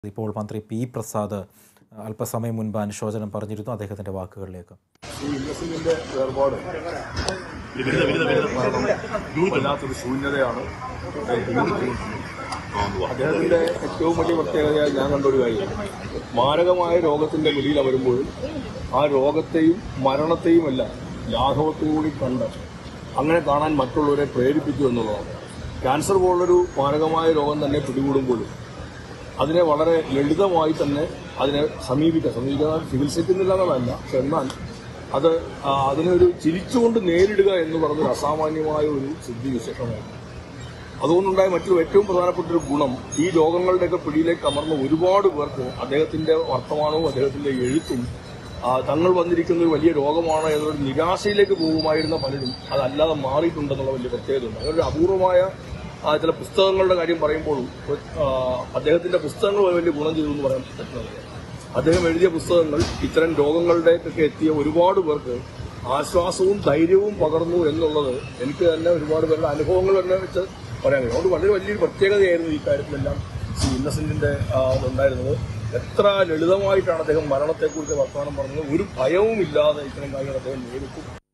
ഇപ്പോൾ മന്ത്രി പി പ്രസാദ് അല്പസമയം മുൻപ് അനുശോചനം പറഞ്ഞിരുന്നു അദ്ദേഹത്തിന്റെ വാക്കുകളിലേക്ക് ഈ ഇന്നസെന്റിന്റെ വേർപാട് വല്ലാത്തൊരു ശൂന്യതയാണ് അദ്ദേഹത്തിന്റെ ഏറ്റവും വലിയ പ്രത്യേകതയായി ഞാൻ കണ്ട ഒരു കാര്യം മാരകമായ രോഗത്തിന്റെ പിടിയിൽ വരുമ്പോഴും ആ രോഗത്തെയും മരണത്തെയും എല്ലാം ലാഘവത്തോടുകൂടി കണ്ട് അങ്ങനെ കാണാൻ മറ്റുള്ളവരെ പ്രേരിപ്പിച്ചു എന്നുള്ളതാണ് ക്യാൻസർ പോലുള്ളൊരു മാരകമായ രോഗം തന്നെ പിടികൂടുമ്പോഴും അതിനെ വളരെ ലളിതമായി തന്നെ അതിനെ സമീപിക്കുക സമീപിക്കാൻ ചികിത്സിക്കുന്നില്ല എന്നുള്ളതല്ല പക്ഷെ എന്നാൽ അത് ആ, അതിനൊരു ചിരിച്ചുകൊണ്ട് നേരിടുക എന്ന് പറഞ്ഞൊരു അസാമാന്യമായ ഒരു സിദ്ധി വിശേഷമായിരുന്നു അതുകൊണ്ടുണ്ടായ മറ്റൊരു ഏറ്റവും പ്രധാനപ്പെട്ട ഒരു ഗുണം ഈ രോഗങ്ങളുടെയൊക്കെ പിടിയിലേക്ക് അമർന്ന ഒരുപാട് പേർക്ക് അദ്ദേഹത്തിന്റെ വർത്തമാനവും അദ്ദേഹത്തിന്റെ എഴുത്തും ആ, തങ്ങൾ വന്നിരിക്കുന്ന ഒരു വലിയ രോഗമാണ് എന്നൊരു നിരാശയിലേക്ക് പോകുമായിരുന്ന പലരും അതല്ലാതെ മാറിയിട്ടുണ്ടെന്നുള്ള വലിയ പ്രത്യേകതയുണ്ട് അങ്ങനെ ഒരു അപൂർവമായ ആ, ചില പുസ്തകങ്ങളുടെ കാര്യം പറയുമ്പോഴും ആ, അദ്ദേഹത്തിന്റെ പുസ്തകങ്ങൾ വലിയ ഗുണം ചെയ്തു എന്ന് പറയാൻ പറ്റുന്നത് അദ്ദേഹം എഴുതിയ പുസ്തകങ്ങൾ ഇത്തരം രോഗങ്ങളുടെയൊക്കെ എത്തിയ ഒരുപാട് പേർക്ക് ആശ്വാസവും ധൈര്യവും പകർന്നു എന്നുള്ളത് എനിക്ക് തന്നെ ഒരുപാട് പേരുടെ അനുഭവങ്ങൾ തന്നെ വെച്ച് പറയാൻ കഴിയും അതുകൊണ്ട് വളരെ വലിയൊരു പ്രത്യേകതയായിരുന്നു ഈ കാര്യത്തിലെല്ലാം ശ്രീ ഇന്നസെന്റിന്റെ ആ, ഉണ്ടായിരുന്നത് എത്ര ലളിതമായിട്ടാണ് അദ്ദേഹം മരണത്തെക്കുറിച്ച് വർത്തമാനം പറഞ്ഞത് ഒരു ഭയവും ഇല്ലാതെ ഇത്തരം കാര്യങ്ങൾ അദ്ദേഹം നേരിട്ടു